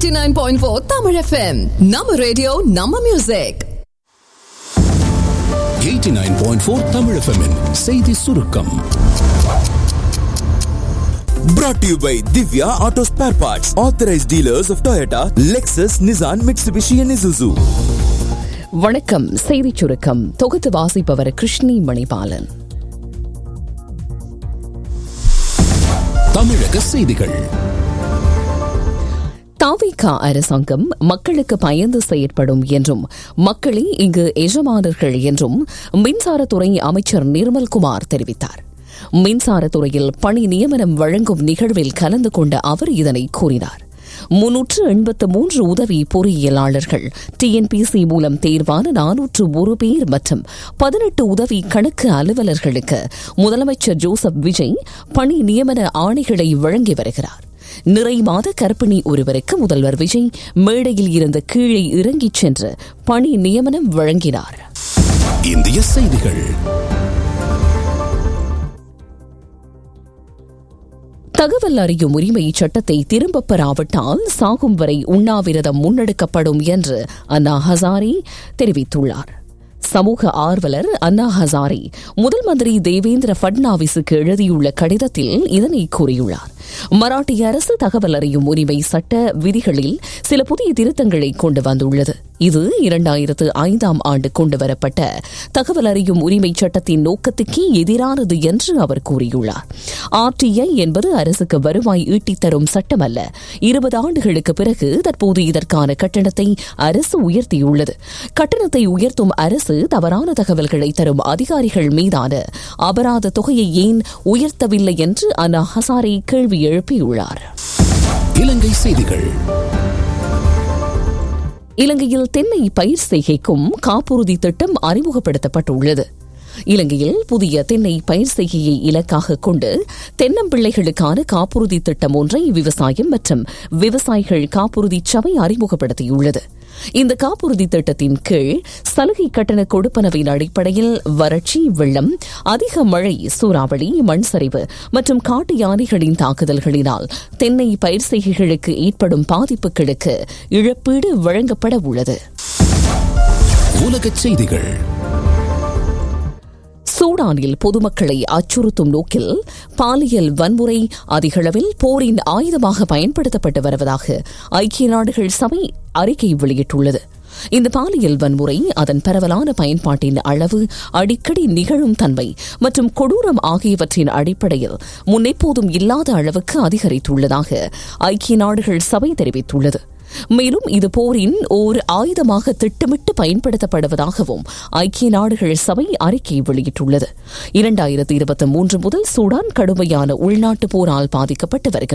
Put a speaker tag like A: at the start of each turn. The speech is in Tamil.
A: 89.4 Tamil FM நம்ம ரேடியோ நம்ம மியூசிக்
B: 89.4 Tamil FM -இன் செய்தி சுருக்கம்
C: Brought to you by Divya Auto Spare Parts, authorized dealers of Toyota, Lexus, Nissan, Mitsubishi, and Isuzu.
D: வணக்கம் செய்திச் சுருக்கம் தொகுத்து வாசிப்பவர் கிருஷ்ணி மணிபாலன்
B: தமிழக செய்திகள்
D: தாவிகா அரசாங்கம் மக்களுக்கு பயந்து செயற்படும் என்றும் மக்களே இங்கு எஜமானர்கள் என்றும் மின்சாரத்துறை அமைச்சர் நிர்மல்குமார் தெரிவித்தார் மின்சாரத்துறையில் பணி நியமனம் வழங்கும் நிகழ்வில் கலந்து கொண்ட அவர் இதனை கூறினார் முன்னூற்று எண்பத்து மூன்று உதவி பொறியியலாளர்கள் டிஎன்பிசி மூலம் தேர்வான நானூற்று ஒரு பேர் மற்றும் பதினெட்டு உதவி கணக்கு அலுவலர்களுக்கு முதலமைச்சர் ஜோசப் விஜய் பணி நியமன ஆணைகளை வழங்கி வருகிறார் நிறை மாத கர்ப்பிணி ஒருவருக்கு முதல்வர் விஜய் மேடையில் இருந்து கீழே இறங்கிச் சென்று பணி நியமனம் வழங்கினார்
B: இந்திய செய்திகள்
D: தகவல் அறியும் உரிமை சட்டத்தை திரும்பப் பெறாவிட்டால் சாகும் வரை உண்ணாவிரதம் முன்னெடுக்கப்படும் என்று அண்ணா ஹசாரி தெரிவித்துள்ளார் சமூக ஆர்வலர் அண்ணா ஹசாரி முதல் மந்திரி தேவேந்திர பட்னாவிஸுக்கு எழுதியுள்ள கடிதத்தில் இதனை கூறியுள்ளார் மராட்டிய அரசு தகவல் அறியும் உரிமை சட்ட விதிகளில் சில புதிய திருத்தங்களை கொண்டு வந்துள்ளது இது இரண்டாயிரத்து ஐந்தாம் ஆண்டு கொண்டுவரப்பட்ட தகவல் அறியும் உரிமை சட்டத்தின் நோக்கத்துக்கே எதிரானது என்று அவர் கூறியுள்ளார் ஆர்டிஐ என்பது அரசுக்கு வருவாய் ஈட்டித் தரும் சட்டம் அல்ல இருபது ஆண்டுகளுக்கு பிறகு தற்போது இதற்கான கட்டணத்தை அரசு உயர்த்தியுள்ளது கட்டணத்தை உயர்த்தும் அரசு தவறான தகவல்களை தரும் அதிகாரிகள் மீதான அபராத தொகையை ஏன் உயர்த்தவில்லை என்று அண்ணா ஹசாரே கேள்வி எழுப்பியுள்ளார்
B: இலங்கை செய்திகள்
D: இலங்கையில் தென்னை பயிர் செய்கைக்கும் காப்புறுதி திட்டம் அறிமுகப்படுத்தப்பட்டுள்ளது இலங்கையில் புதிய தென்னை பயிர் செய்கையை இலக்காக கொண்டு தென்னம்பிள்ளைகளுக்கான காப்புறுதி திட்டம் ஒன்றை விவசாயம் மற்றும் விவசாயிகள் காப்புறுதி சபை அறிமுகப்படுத்தியுள்ளது இந்த காப்புறுதி திட்டத்தின் கீழ் சலுகை கட்டண கொடுப்பனவின் அடிப்படையில் வறட்சி வெள்ளம் அதிக மழை சூறாவளி மண் சரிவு மற்றும் காட்டு யானைகளின் தாக்குதல்களினால் தென்னை பயிர் செய்கைகளுக்கு ஏற்படும் பாதிப்புகளுக்கு இழப்பீடு வழங்கப்பட உள்ளது
B: உலகச் செய்திகள்
D: சூடானில் பொதுமக்களை அச்சுறுத்தும் நோக்கில் பாலியல் வன்முறை அதிகளவில் போரின் ஆயுதமாக பயன்படுத்தப்பட்டு வருவதாக ஐக்கிய நாடுகள் சபை அறிக்கை வெளியிட்டுள்ளது இந்த பாலியல் வன்முறை அதன் பரவலான பயன்பாட்டின் அளவு அடிக்கடி நிகழும் தன்மை மற்றும் கொடூரம் ஆகியவற்றின் அடிப்படையில் முன்னெப்போதும் இல்லாத அளவுக்கு அதிகரித்துள்ளதாக ஐக்கிய நாடுகள் சபை தெரிவித்துள்ளது மேலும் இது போரின் ஓர் ஆயுதமாக திட்டமிட்டு பயன்படுத்தப்படுவதாகவும் ஐக்கிய நாடுகள் சபை அறிக்கை வெளியிட்டுள்ளது இரண்டாயிரத்தி இருபத்தி மூன்று முதல் சூடான் கடுமையான உள்நாட்டு போரால் பாதிக்கப்பட்டு வருகிறது